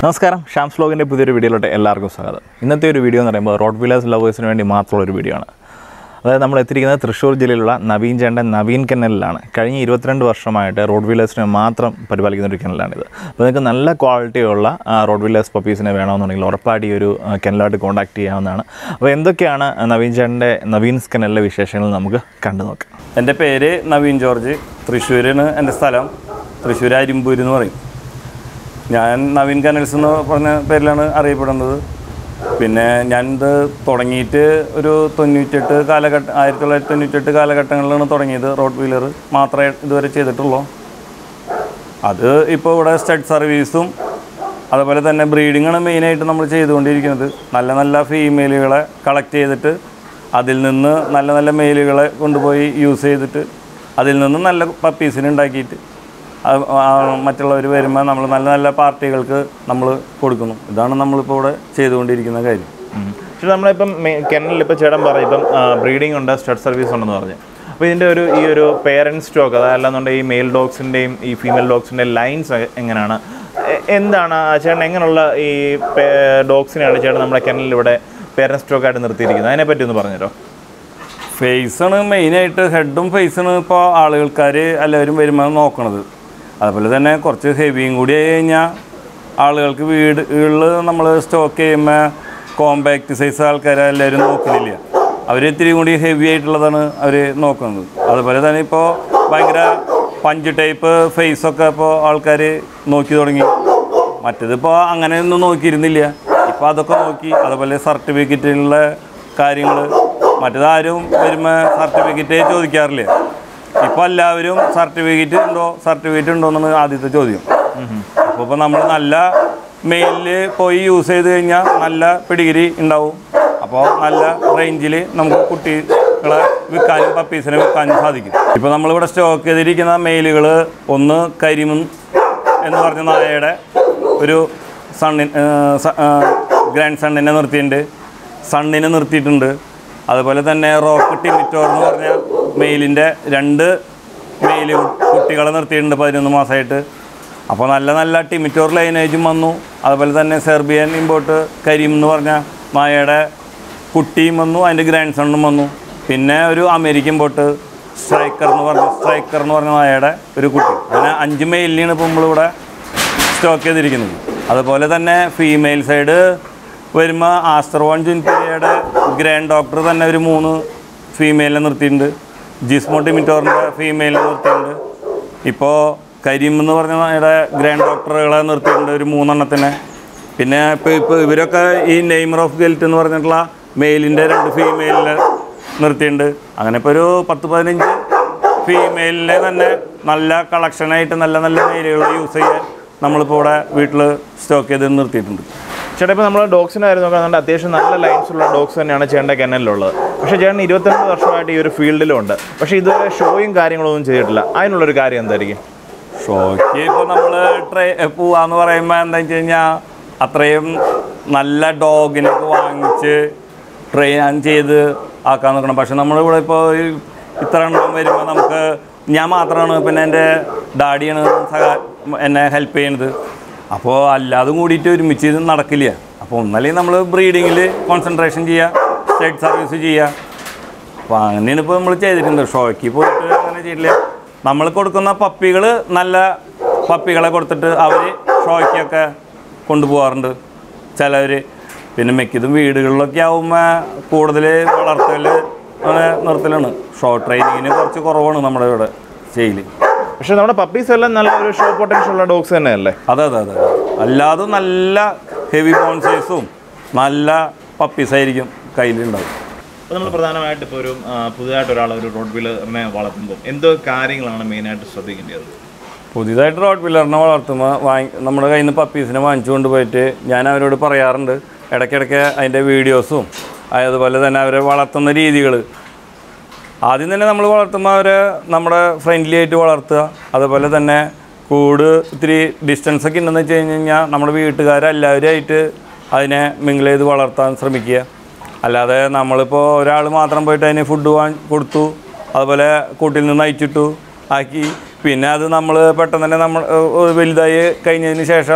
നമസ്കാരം ഷാംസ് വ്ലോഗിൻ്റെ പുതിയൊരു വീഡിയോയിലോട്ട് എല്ലാവർക്കും സ്വാഗതം ഇന്നത്തെ ഒരു വീഡിയോ എന്ന് പറയുമ്പോൾ റോഡ് വീലേഴ്സ് ലവേഴ്സിന് വേണ്ടി മാത്രമുള്ള ഒരു വീഡിയോ ആണ് അതായത് നമ്മൾ എത്തിയിരിക്കുന്നത് തൃശ്ശൂർ ജില്ലയിലുള്ള നവീൻ ചേട്ടൻ നവീൻ കെനലിലാണ് കഴിഞ്ഞ ഇരുപത്തിരണ്ട് വർഷമായിട്ട് റോഡ് വീലേഴ്സിനെ മാത്രം പരിപാലിക്കുന്ന ഒരു കെനലാണിത് അപ്പോൾ നിങ്ങൾക്ക് നല്ല ക്വാളിറ്റിയുള്ള ആ, റോഡ് വീലേഴ്സ് പപ്പീസിനെ വേണമെന്നുണ്ടെങ്കിൽ ഉറപ്പായിട്ട് ഈ ഒരു ആ, കെനലായിട്ട് കോൺടാക്ട് ചെയ്യാവുന്നതാണ് അപ്പോൾ എന്തൊക്കെയാണ് നവീൻ ചേട്ടൻ്റെ നവീൻസ് കെനലിലെ വിശേഷങ്ങൾ നമുക്ക് കണ്ടു നോക്കാം എൻ്റെ പേര് നവീൻ ജോർജ് തൃശ്ശൂരാണ് എൻ്റെ സ്ഥലം തൃശ്ശൂർ അരിമ്പൂർ എന്ന് പറയും ഞാൻ നവീൻ കനൽസ് എന്ന് പറഞ്ഞ പേരിലാണ് അറിയപ്പെടുന്നത് പിന്നെ ഞാനിത് തുടങ്ങിയിട്ട് ഒരു തൊണ്ണൂറ്റെട്ട് കാലഘട്ടം ആയിരത്തി തൊള്ളായിരത്തി തൊണ്ണൂറ്റെട്ട് കാലഘട്ടങ്ങളിലാണ് തുടങ്ങിയത് റോഡ് വീലർ മാത്രമേ ഇതുവരെ ചെയ്തിട്ടുള്ളൂ അത് ഇപ്പോൾ ഇവിടെ സ്റ്റഡ് സർവീസും അതുപോലെ തന്നെ ബ്രീഡിങ്ങാണ് മെയിനായിട്ട് നമ്മൾ ചെയ്തുകൊണ്ടിരിക്കുന്നത് നല്ല നല്ല ഫീമെയിലുകളെ കളക്ട് ചെയ്തിട്ട് അതിൽ നിന്ന് നല്ല നല്ല മെയിലുകളെ കൊണ്ടുപോയി യൂസ് ചെയ്തിട്ട് അതിൽ നിന്ന് നല്ല പപ്പീസിനെ ഉണ്ടാക്കിയിട്ട് അത് ആ മറ്റുള്ളവർ വരുമ്പോൾ നമ്മൾ നല്ല നല്ല പാർട്ടികൾക്ക് നമ്മൾ കൊടുക്കുന്നു ഇതാണ് നമ്മളിപ്പോൾ ഇവിടെ ചെയ്തുകൊണ്ടിരിക്കുന്ന കാര്യം പക്ഷേ നമ്മളിപ്പം കെനലിൽ ഇപ്പോൾ ചേട്ടൻ പറയും ഇപ്പം ബ്രീഡിംഗ് ഉണ്ട് സ്റ്റഡ് സർവീസ് ഉണ്ടെന്ന് പറഞ്ഞു അപ്പോൾ ഇതിൻ്റെ ഒരു ഈ ഒരു പേരൻറ് സ്റ്റോക്ക് അതല്ലാന്നുണ്ടെങ്കിൽ ഈ മെയിൽ ഡോഗ്സിൻ്റെയും ഈ ഫീമെയിൽ ഡോഗ്സിൻ്റെയും ലൈൻസ് എങ്ങനെയാണ് എ- എന്താണ് ആ ചേട്ടൻ എങ്ങനെയുള്ള ഈ ഡോഗ്സിനെയാണ് ചേട്ടൻ നമ്മുടെ കെനലിൽ ഇവിടെ പേരൻറ് സ്റ്റോക്കായിട്ട് നിർത്തിയിരിക്കുന്നത് അതിനെപ്പറ്റി ഒന്ന് പറഞ്ഞുതരോ ഫേസാണ് മെയിനായിട്ട് ഹെഡും ഫേസാണ് ഇപ്പോൾ ആളുകൾക്കാർ എല്ലാവരും വരുമ്പോൾ നോക്കണത് അതുപോലെ തന്നെ കുറച്ച് ഹെവിയും കൂടി ആയി കഴിഞ്ഞാൽ ആളുകൾക്ക് വീടുകളിൽ നമ്മൾ സ്റ്റോക്ക് ചെയ്യുമ്പോൾ കോമ്പാക്ട് സൈസ് ആൾക്കാർ എല്ലാവരും നോക്കുന്നില്ല അവർ ഇത്തിരി കൂടി ഹെവി ആയിട്ടുള്ളതാണ് അവർ നോക്കുന്നത് അതുപോലെ തന്നെ ഇപ്പോൾ ഭയങ്കര പഞ്ച് ടൈപ്പ് ഫേസൊക്കെ ഇപ്പോൾ ആൾക്കാർ നോക്കി തുടങ്ങി മറ്റേതിപ്പോൾ അങ്ങനെയൊന്നും നോക്കിയിരുന്നില്ല ഇപ്പോൾ അതൊക്കെ നോക്കി അതുപോലെ സർട്ടിഫിക്കറ്റിനുള്ള കാര്യങ്ങൾ മറ്റേതാരും വരുമ്പോൾ സർട്ടിഫിക്കറ്റ് ചോദിക്കാറില്ല ഇപ്പോൾ എല്ലാവരും സർട്ടിഫിക്കറ്റ് ഉണ്ടോ സർട്ടിഫിക്കറ്റ് ഉണ്ടോ എന്നാണ് ആദ്യത്തെ ചോദ്യം അപ്പോൾ ഇപ്പോൾ നമ്മൾ നല്ല മെയിലിൽ പോയി യൂസ് ചെയ്ത് കഴിഞ്ഞാൽ നല്ല പിടികിരി ഉണ്ടാവും അപ്പോൾ നല്ല റേഞ്ചിൽ നമുക്ക് കുട്ടികളെ വിൽക്കാനും പപ്പീസിനെ വിൽക്കാനും സാധിക്കും ഇപ്പോൾ നമ്മളിവിടെ സ്റ്റോക്ക് ചെയ്തിരിക്കുന്ന മെയിലുകൾ ഒന്ന് കരിമൺ എന്ന് പറഞ്ഞ നായയുടെ ഒരു സണ്ണിൻ ഗ്രാൻഡ് സണ്ണിനെ നിർത്തിയിട്ടുണ്ട് സണ്ണിനെ നിർത്തിയിട്ടുണ്ട് അതുപോലെ തന്നെ റോക്ക് ടിമിറ്റോർ എന്ന് പറഞ്ഞ മെയിലിൻ്റെ രണ്ട് മെയിൽ കുട്ടികളെ നിർത്തിയിട്ടുണ്ട് പതിനൊന്ന് മാസമായിട്ട് അപ്പോൾ നല്ല നല്ല ടിമിറ്റോർ ലൈനേജും വന്നു അതുപോലെ തന്നെ സെർബിയൻ ഇമ്പോർട്ട് കരീം എന്ന് പറഞ്ഞ നായയുടെ കുട്ടിയും വന്നു അതിൻ്റെ ഗ്രാൻഡ് സണ്ണും വന്നു പിന്നെ ഒരു അമേരിക്കൻ ബോട്ട് സ്ട്രൈക്കർ എന്ന് പറഞ്ഞ സ്ട്രൈക്കർ എന്ന് പറഞ്ഞ നായയുടെ ഒരു കുട്ടി അങ്ങനെ അഞ്ച് മെയിലിനാണ് ഇപ്പോൾ നമ്മളിവിടെ സ്റ്റോക്ക് ചെയ്തിരിക്കുന്നത് അതുപോലെ തന്നെ ഫീമെയിൽ സൈഡ് വരുമ്പോൾ ആസ്റ്റർ വൺ ജുൻപിരിയുടെ ഗ്രാൻഡ് ഡോക്ടർ തന്നെ ഒരു മൂന്ന് ഫീമെയിലിനെ നിർത്തിയിട്ടുണ്ട് ജിസ്മോ ടിമിറ്റോറിൻ്റെ ഫീമെയിലിനെ നിർത്തിയിട്ടുണ്ട് ഇപ്പോൾ കരീം എന്ന് പറഞ്ഞ നായയുടെ ഗ്രാൻഡ് ഡോക്ടറുകളെ നിർത്തിയിട്ടുണ്ട് ഒരു മൂന്നെണ്ണത്തിനെ പിന്നെ ഇപ്പോൾ ഇപ്പോൾ ഇവരൊക്കെ ഈ നെയ്മർ ഓഫ് ഗെൽറ്റ് എന്ന് പറഞ്ഞിട്ടുള്ള മെയിലിൻ്റെ രണ്ട് ഫീമെയിലിനെ നിർത്തിയിട്ടുണ്ട് അങ്ങനെ ഇപ്പോൾ ഒരു പത്ത് പതിനഞ്ച് ഫീമെയിലിനെ തന്നെ നല്ല കളക്ഷനായിട്ട് നല്ല നല്ല മെയിലുകൾ യൂസ് ചെയ്യാൻ നമ്മളിപ്പോൾ ഇവിടെ വീട്ടിൽ സ്റ്റോക്ക് ചെയ്ത് നിർത്തിയിട്ടുണ്ട് ചേട്ടാ ഇപ്പോൾ നമ്മൾ ഡോഗ്സിൻ്റെ കാര്യം നോക്കുകയാണെങ്കിൽ അത്യാവശ്യം നല്ല ലൈൻസ് ഉള്ള ഡോഗ്സ് തന്നെയാണ് ചേട്ടൻ്റെ കെനലിലുള്ളത് പക്ഷേ ചേട്ടൻ ഇരുപത്തിരണ്ട് വർഷമായിട്ട് ഈ ഒരു ഫീൽഡിലുണ്ട് പക്ഷേ ഇതുവരെ ഷോയും കാര്യങ്ങളൊന്നും ചെയ്തിട്ടില്ല അതിനുള്ളൊരു കാര്യം എന്തായിരിക്കും ഷോയ്ക്ക് ഇപ്പോൾ നമ്മൾ ട്രൈ പോവാന്ന് പറയുമ്പോൾ എന്താ വെച്ച് കഴിഞ്ഞാൽ അത്രയും നല്ല ഡോഗിനൊക്കെ വാങ്ങിച്ച് ട്രെയിൻ ചെയ്ത് ആക്കാൻ നോക്കണം പക്ഷെ നമ്മളിവിടെ ഇപ്പോൾ ഈ ഇത്ര എണ്ണം വരുമ്പോൾ നമുക്ക് ഞാൻ മാത്രമാണ് പിന്നെ എൻ്റെ ഡാഡിയാണ് സഹാ എന്നെ ഹെൽപ്പ് ചെയ്യുന്നത് അപ്പോൾ അല്ലാതും കൂടിയിട്ട് ഒരുമിച്ച് ഇത് നടക്കില്ല അപ്പോൾ ഒന്നല്ലെങ്കിൽ നമ്മൾ ബ്രീഡിങ്ങിൽ കോൺസെൻട്രേഷൻ ചെയ്യുക സ്റ്റേറ്റ് സർവീസ് ചെയ്യുക അപ്പോൾ അങ്ങനെയാണ് ഇപ്പോൾ നമ്മൾ ചെയ്തിട്ടുണ്ട് ഷോയ്ക്ക് പോയിട്ട് അങ്ങനെ ചെയ്തില്ല നമ്മൾ കൊടുക്കുന്ന പപ്പികൾ നല്ല പപ്പികളെ കൊടുത്തിട്ട് അവർ ഷോയ്ക്കൊക്കെ കൊണ്ടുപോകാറുണ്ട് ചിലവർ പിന്നെ മിക്കതും വീടുകളിലൊക്കെ ആവുമ്പോൾ കൂടുതൽ വളർത്തൽ അങ്ങനെ നിർത്തലാണ് ഷോ ട്രെയിനിങ്ങിന് കുറച്ച് കുറവാണ് നമ്മുടെ ഇവിടെ ചെയ്യൽ പക്ഷേ നമ്മുടെ പപ്പീസ് എല്ലാം നല്ല ഒരു ഷോ പൊട്ടൻഷ്യൽ ഉള്ള ഡോഗ്സ് തന്നെയല്ലേ അതെ അതെ അതെ അല്ലാതെ നല്ല ഹെവി ബോൺസേഴ്സും നല്ല പപ്പീസായിരിക്കും കയ്യിലുണ്ടാവും അപ്പോൾ നമ്മൾ പ്രധാനമായിട്ട് ഇപ്പോൾ ഒരു ആ, പുതുതായിട്ട് ഒരാൾ ഒരു റോഡ് വീലറിനെ വളർത്തുമ്പോൾ എന്തോ കാര്യങ്ങളാണ് മെയിനായിട്ട് ശ്രദ്ധിക്കേണ്ടത് പുതിയതായിട്ട് റോഡ് പില്ലറിനെ വളർത്തുമ്പോൾ വാങ്ങി നമ്മുടെ കയ്യിൽ നിന്ന് പപ്പീസിനെ വാങ്ങിച്ചു കൊണ്ടുപോയിട്ട് ഞാൻ അവരോട് പറയാറുണ്ട് ഇടയ്ക്കിടയ്ക്ക് അതിൻ്റെ വീഡിയോസും അതുപോലെ തന്നെ അവരെ വളർത്തുന്ന രീതികൾ ആദ്യം തന്നെ നമ്മൾ വളർത്തുമ്പോൾ അവരെ നമ്മുടെ ഫ്രണ്ട്ലി ആയിട്ട് വളർത്തുക അതുപോലെ തന്നെ കൂട് ഇത്തിരി ഡിസ്റ്റൻസ് ഒക്കെ ഉണ്ടെന്ന് വെച്ച് കഴിഞ്ഞ് കഴിഞ്ഞാൽ നമ്മുടെ വീട്ടുകാരെല്ലാവരും ആയിട്ട് അതിനെ മിങ്കിൾ ചെയ്ത് വളർത്താൻ ശ്രമിക്കുക അല്ലാതെ നമ്മളിപ്പോൾ ഒരാൾ മാത്രം പോയിട്ട് അതിന് ഫുഡ് വാങ്ങി കൊടുത്തു അതുപോലെ കൂട്ടിൽ നിന്ന് അയച്ചിട്ടു ആക്കി പിന്നെ അത് നമ്മൾ പെട്ടെന്ന് തന്നെ നമ്മൾ ഏഹ്, വലുതായി കഴിഞ്ഞതിന് ശേഷം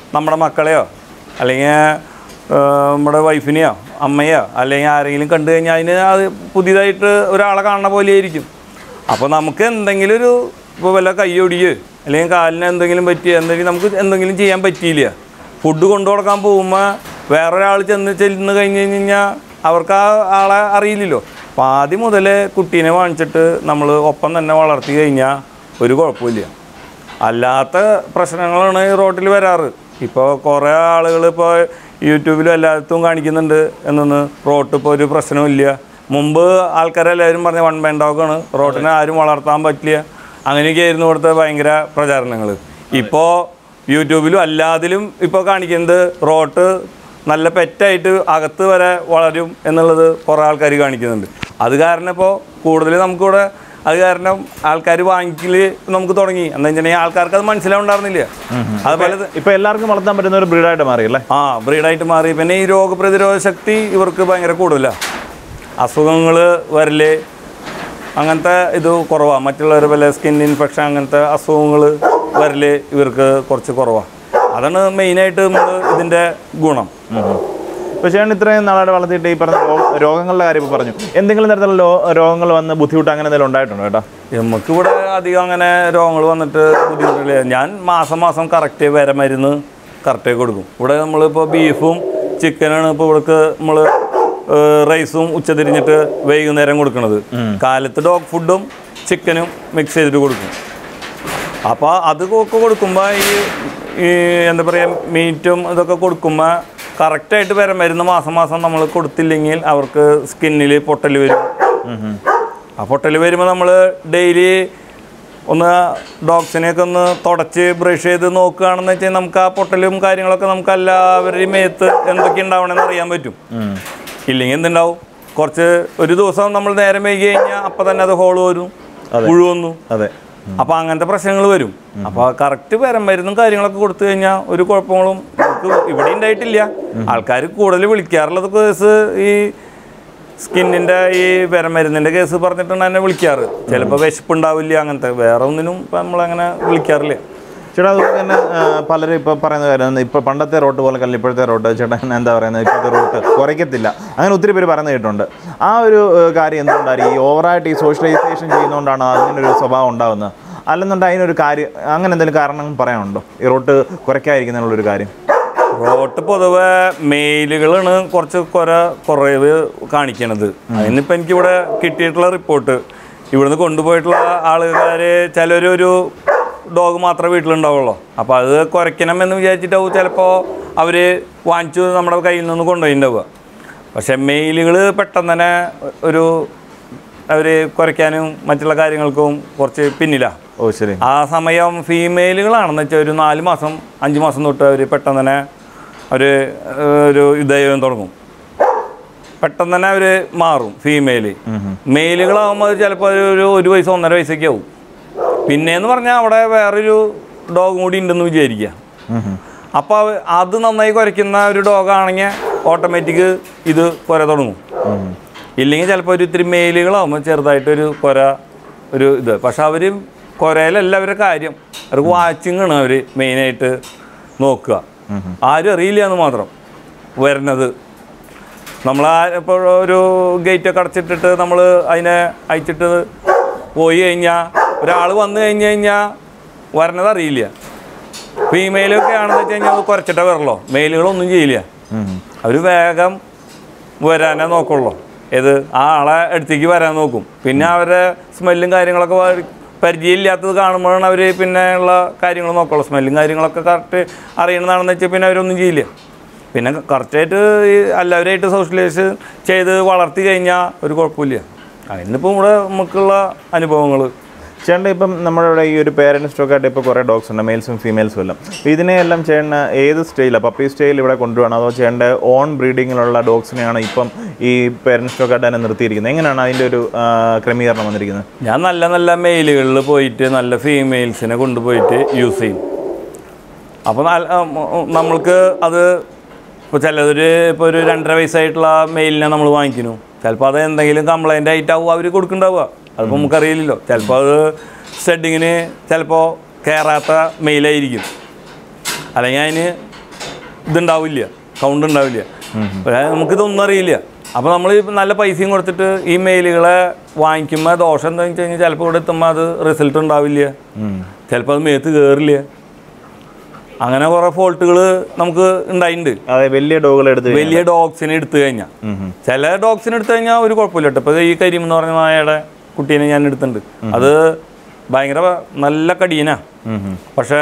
നമ്മുടെ മക്കളെയോ അല്ലെങ്കിൽ നമ്മുടെ വൈഫിനെയോ അമ്മയോ അല്ലെങ്കിൽ ആരെങ്കിലും കണ്ടു കഴിഞ്ഞാൽ അതിന് അത് പുതിയതായിട്ട് ഒരാളെ കാണുന്ന പോലെ ആയിരിക്കും അപ്പോൾ നമുക്ക് എന്തെങ്കിലും ഒരു ഇപ്പോൾ വല്ല കൈയൊടിയോ അല്ലെങ്കിൽ കാലിന് എന്തെങ്കിലും പറ്റി എന്തെങ്കിലും നമുക്ക് എന്തെങ്കിലും ചെയ്യാൻ പറ്റിയില്ല ഫുഡ് കൊണ്ടു കൊടുക്കാൻ പോകുമ്പോൾ വേറൊരാൾ ചെന്ന് ചെന്ന് കഴിഞ്ഞ് കഴിഞ്ഞാൽ അവർക്ക് ആ ആളെ അറിയില്ലല്ലോ അപ്പോൾ ആദ്യം മുതൽ കുട്ടീനെ വാങ്ങിച്ചിട്ട് നമ്മൾ ഒപ്പം തന്നെ വളർത്തി കഴിഞ്ഞാൽ ഒരു കുഴപ്പമില്ല അല്ലാത്ത പ്രശ്നങ്ങളാണ് ഈ റോട്ടിൽ വരാറ് ഇപ്പോൾ കുറേ ആളുകൾ ഇപ്പോൾ യൂട്യൂബിലും എല്ലായിടത്തും കാണിക്കുന്നുണ്ട് എന്നൊന്ന് റോട്ട് ഇപ്പോൾ ഒരു പ്രശ്നമില്ല മുമ്പ് ആൾക്കാരെല്ലാവരും പറഞ്ഞ വൺ മാൻ ഡോഗാണ് റോട്ടിനെ ആരും വളർത്താൻ പറ്റില്ല അങ്ങനെയൊക്കെ ആയിരുന്നു ഇവിടുത്തെ ഭയങ്കര പ്രചാരണങ്ങൾ ഇപ്പോൾ യൂട്യൂബിലും അല്ലാതിലും ഇപ്പോൾ കാണിക്കുന്നത് റോട്ട് നല്ല പെറ്റായിട്ട് അകത്ത് വരെ വളരും എന്നുള്ളത് കുറേ ആൾക്കാർ കാണിക്കുന്നുണ്ട് അത് കാരണം ഇപ്പോൾ കൂടുതൽ നമുക്കിവിടെ അത് കാരണം ആൾക്കാർ വാങ്ങിക്കല് നമുക്ക് തുടങ്ങി എന്താ വെച്ചിട്ടുണ്ടെങ്കിൽ ആൾക്കാർക്ക് അത് മനസ്സിലാവുണ്ടായിരുന്നില്ല അതുപോലെ ത- ഇപ്പൊ എല്ലാവർക്കും വളർത്താൻ പറ്റുന്ന ഒരു ബ്രീഡായിട്ട് മാറിയല്ലേ ആ ബ്രീഡായിട്ട് മാറി പിന്നെ ഈ രോഗപ്രതിരോധ ശക്തി ഇവർക്ക് ഭയങ്കര കൂടുതലാണ് അസുഖങ്ങൾ വരല് അങ്ങനത്തെ ഇത് കുറവാണ് മറ്റുള്ളവർ വല്ല സ്കിൻ ഇൻഫെക്ഷൻ അങ്ങനത്തെ അസുഖങ്ങൾ വരല് ഇവർക്ക് കുറച്ച് കുറവാണ് അതാണ് മെയിനായിട്ട് നമ്മൾ ഇതിൻ്റെ ഗുണം ഇപ്പൊ ചേട്ടൻ ഇത്രയും നാളായിട്ട് വളർത്തിയിട്ട് ഈ പറഞ്ഞ രോ- രോഗങ്ങളുടെ കാര്യം ഇപ്പൊ പറഞ്ഞു എന്തെങ്കിലും തരത്തിലുള്ള ലോ- രോഗങ്ങൾ വന്ന് ബുദ്ധിമുട്ട് അങ്ങനെ എന്തെങ്കിലും ഉണ്ടായിട്ടുണ്ടോ ചേട്ടാ നമുക്കിവിടെ അധികം അങ്ങനെ രോഗങ്ങൾ വന്നിട്ട് ബുദ്ധിമുട്ടില്ല ഞാൻ മാസം മാസം കറക്റ്റ് വര മരുന്ന് കറക്റ്റ് കൊടുക്കും ഇവിടെ നമ്മളിപ്പോൾ ബീഫും ചിക്കനാണ് ഇപ്പോൾ ഇവിടേക്ക് നമ്മൾ റൈസും ഉച്ചതിരിഞ്ഞിട്ട് വൈകുന്നേരം കൊടുക്കുന്നത് കാലത്ത് ഡോഗ് ഫുഡും ചിക്കനും മിക്സ് ചെയ്തിട്ട് കൊടുക്കും അപ്പോൾ അത് ഒക്കെ കൊടുക്കുമ്പോൾ ഈ ഈ എന്താ പറയുക മീറ്റും ഇതൊക്കെ കൊടുക്കുമ്പോൾ കറക്റ്റായിട്ട് വരാൻ മരുന്ന് മാസം മാസം നമ്മൾ കൊടുത്തില്ലെങ്കിൽ അവർക്ക് സ്കിന്നിൽ പൊട്ടൽ വരും ആ പൊട്ടൽ വരുമ്പോൾ നമ്മൾ ഡെയിലി ഒന്ന് ഡോഗ്സിനെയൊക്കെ ഒന്ന് തുടച്ച് ബ്രഷ് ചെയ്ത് നോക്കുകയാണെന്ന് വെച്ചാൽ നമുക്ക് ആ പൊട്ടലും കാര്യങ്ങളൊക്കെ നമുക്ക് എല്ലാവരുടെയും മേത്ത് എന്തൊക്കെ ഉണ്ടാവണമെന്ന് അറിയാൻ പറ്റും ഇല്ലെങ്കിൽ എന്തുണ്ടാവും കുറച്ച് ഒരു ദിവസം നമ്മൾ നേരം വൈകി കഴിഞ്ഞാൽ അപ്പം തന്നെ അത് ഹോൾ വരും പുഴുവന്നു അതെ അപ്പൊ അങ്ങനത്തെ പ്രശ്നങ്ങൾ വരും അപ്പൊ കറക്റ്റ് വരം മരുന്നും കാര്യങ്ങളൊക്കെ കൊടുത്തു കഴിഞ്ഞാൽ ഒരു കുഴപ്പങ്ങളും നമുക്ക് ഇവിടെ ഉണ്ടായിട്ടില്ല ആൾക്കാർ കൂടുതൽ വിളിക്കാറുള്ളത് കേസ് ഈ സ്കിന്നിന്റെ ഈ വരമരുന്നിന്റെ കേസ് പറഞ്ഞിട്ടാണ് എന്നെ വിളിക്കാറ് ചിലപ്പോൾ വിശപ്പുണ്ടാവില്ല അങ്ങനത്തെ വേറെ ഒന്നിനും ഇപ്പം നമ്മളങ്ങനെ വിളിക്കാറില്ല ചേട്ടാ അതുപോലെ തന്നെ ആ, പലരും ഇപ്പൊ പറയുന്ന കാര്യം ഇപ്പൊ പണ്ടത്തെ റോട്ട് പോലെ കല്ല ഇപ്പോഴത്തെ റോട്ട് ചേട്ടൻ എന്താ പറയുന്നത് ഇപ്പോഴത്തെ റോട്ട് കുറയ്ക്കത്തില്ല അങ്ങനെ ഒത്തിരി പേര് പറയുന്നത് കേട്ടിട്ടുണ്ട് ആ ഒരു ഏ, കാര്യം എന്തുകൊണ്ടായിരിക്കും ഈ ഓവറായിട്ട് ഈ സോഷ്യലൈസേഷൻ ചെയ്യുന്നതുകൊണ്ടാണ് അതിനൊരു സ്വഭാവം ഉണ്ടാകുന്നത് അല്ലെന്നുണ്ടെങ്കിൽ അതിനൊരു കാര്യം അങ്ങനെ എന്തെങ്കിലും കാരണം പറയാനുണ്ടോ ഈ റോട്ട് കുറയ്ക്കാതിരിക്കുന്നതിനുള്ളൊരു കാര്യം റോട്ട് പൊതുവെ മെയിലുകളാണ് കുറച്ച് കുര കുറവ് കാണിക്കണത് അതിനിപ്പോൾ എനിക്കിവിടെ കിട്ടിയിട്ടുള്ള റിപ്പോർട്ട് ഇവിടുന്ന് കൊണ്ടുപോയിട്ടുള്ള ആളുകാർ ചിലരൊരു ഡോഗ് മാത്രമേ വീട്ടിലുണ്ടാവുള്ളൂ അപ്പോൾ അത് കുറയ്ക്കണം എന്ന് വിചാരിച്ചിട്ടാവും ചിലപ്പോൾ അവർ വാങ്ങിച്ചു നമ്മുടെ കയ്യിൽ നിന്ന് കൊണ്ടുപോയിട്ടുണ്ടാവുക പക്ഷേ മെയിലുകൾ പെട്ടെന്ന് തന്നെ ഒരു അവർ കുറയ്ക്കാനും മറ്റുള്ള കാര്യങ്ങൾക്കും കുറച്ച് പിന്നിലാണ് ഓ ശരി ആ സമയം ഫീമെയിലുകളാണെന്ന് വെച്ചാൽ ഒരു നാല് മാസം അഞ്ച് മാസം തൊട്ട് അവർ പെട്ടെന്ന് തന്നെ അവർ ഒരു ഇതായി തുടങ്ങും പെട്ടെന്ന് തന്നെ അവർ മാറും ഫീമെയിൽ മെയിലുകളാകുമ്പോൾ ചിലപ്പോൾ ഒരു ഒരു വയസ്സ് ഒന്നര വയസ്സൊക്കെ ആവും പിന്നെയെന്ന് പറഞ്ഞാൽ അവിടെ വേറൊരു ഡോഗ് കൂടി ഉണ്ടെന്ന് വിചാരിക്കുക അപ്പോൾ അത് നന്നായി കുരയ്ക്കുന്ന ഒരു ഡോഗാണെങ്കിൽ ഓട്ടോമാറ്റിക് ഇത് കുര തുടങ്ങും ഇല്ലെങ്കിൽ ചിലപ്പോൾ ഒരു ഇത്തിരി മെയിലുകളാകുമ്പോൾ ചെറുതായിട്ടൊരു കുര ഒരു ഇത് പക്ഷെ അവർ കുരയിലല്ല അവരുടെ കാര്യം അവർക്ക് വാച്ചിങ് ആണ് അവർ മെയിനായിട്ട് നോക്കുക ആരും അറിയില്ല എന്ന് മാത്രം വരുന്നത് നമ്മൾ ഇപ്പോൾ ഒരു ഗേറ്റൊക്കെ അടച്ചിട്ടിട്ട് നമ്മൾ അതിനെ അയച്ചിട്ട് പോയി കഴിഞ്ഞാൽ ഒരാൾ വന്നു കഴിഞ്ഞ് കഴിഞ്ഞാൽ വരണത് അറിയില്ല ഫീമെയിലൊക്കെ ആണെന്ന് വെച്ച് കഴിഞ്ഞാൽ അത് കുറച്ചിട്ടേ വരല്ലോ മെയിലുകളൊന്നും ചെയ്യില്ല അവർ വേഗം വരാനേ നോക്കുള്ളൂ ഏത് ആ ആളെ അടുത്തേക്ക് വരാൻ നോക്കും പിന്നെ അവരുടെ സ്മെല്ലും കാര്യങ്ങളൊക്കെ വ- പരിചയമില്ലാത്തത് കാണുമ്പോഴാണ് അവർ പിന്നെ ഉള്ള കാര്യങ്ങൾ നോക്കുള്ളൂ സ്മെല്ലും കാര്യങ്ങളൊക്കെ കറക്റ്റ് അറിയണതാണെന്ന് വെച്ചാൽ പിന്നെ അവരൊന്നും ചെയ്യില്ല പിന്നെ കറക്റ്റായിട്ട് ഈ എല്ലാവരുമായിട്ട് സോഷ്യലൈസ് ചെയ്ത് വളർത്തി കഴിഞ്ഞാൽ ഒരു കുഴപ്പമില്ല അതിനിപ്പോൾ ഇവിടെ നമുക്കുള്ള അനുഭവങ്ങൾ ചേട്ടൻ ഇപ്പം നമ്മുടെ ഇവിടെ ഈ ഒരു പേരൻറ് സ്റ്റോക്ക് ആയിട്ട് ഇപ്പോൾ കുറേ ഡോഗ്സ് ഉണ്ട് മെയിൽസും ഫീമെയിൽസും എല്ലാം അപ്പോൾ ഇതിനെയെല്ലാം ചേട്ടന് ഏത് സ്റ്റേജിലാണ് പപ്പി സ്റ്റേജിൽ ഇവിടെ കൊണ്ടുപോകണം അതോ ചേട്ടൻ്റെ ഓൺ ബ്രീഡിങ്ങിലുള്ള ഡോഗ്സിനെയാണ് ഇപ്പം ഈ പേരൻറ് സ്റ്റോക്ക് ആയിട്ട് തന്നെ നിർത്തിയിരിക്കുന്നത് എങ്ങനെയാണ് അതിൻ്റെ ഒരു ആ, ക്രമീകരണം വന്നിരിക്കുന്നത് ഞാൻ നല്ല നല്ല മെയിലുകളിൽ പോയിട്ട് നല്ല ഫീമെയിൽസിനെ കൊണ്ടുപോയിട്ട് യൂസ് ചെയ്യും അപ്പോൾ നല്ല- ആ, മ- ഉം, നമ്മൾക്ക് അത് ഇപ്പോൾ ചിലതൊരു ഇപ്പോൾ ഒരു രണ്ടര വയസ്സായിട്ടുള്ള മെയിലിനെ നമ്മൾ വാങ്ങിക്കുന്നു ചിലപ്പോൾ അത് എന്തെങ്കിലും കംപ്ലൈൻ്റ് ആയിട്ടാവും അവർ കൊടുക്കുന്നുണ്ടാവുക അതിപ്പോൾ നമുക്കറിയില്ലല്ലോ ചിലപ്പോൾ അത് സ്റ്റഡിങ്ങിന് ചിലപ്പോൾ കയറാത്ത മെയിലായിരിക്കും അല്ലെങ്കിൽ അതിന് ഇതുണ്ടാവില്ല കൗണ്ട് ഉണ്ടാവില്ല പക്ഷേ നമുക്കിതൊന്നും അറിയില്ല അപ്പോൾ നമ്മൾ നല്ല പൈസയും കൊടുത്തിട്ട് ഈ മെയിലുകളെ വാങ്ങിക്കുമ്പോൾ ദോഷം എന്താണെന്ന് വെച്ച് കഴിഞ്ഞാൽ ചിലപ്പോൾ ഇവിടെ എത്തുമ്പോൾ അത് റിസൾട്ട് ഉണ്ടാവില്ല ചിലപ്പോൾ അത് മേത്ത് കയറില്ല അങ്ങനെ കുറേ ഫോൾട്ടുകൾ നമുക്ക് ഉണ്ടായിട്ടുണ്ട് അതെ വലിയ ഡോഗുകൾ എടുത്ത് കഴിഞ്ഞാൽ. വലിയ ഡോഗ്സിനെ എടുത്തു കഴിഞ്ഞാൽ ഉം, ഉം. ചില ഡോഗ്സിനെ എടുത്തു കഴിഞ്ഞാൽ ഒരു കുഴപ്പമില്ല കേട്ടോ ഇപ്പോൾ ഈ കരിം എന്ന് പറഞ്ഞ നായയുടെ കുട്ടീനെ ഞാൻ എടുത്തിട്ടുണ്ട് അത് ഭയങ്കര നല്ല കടീനാ ഉം, ഉം. പക്ഷേ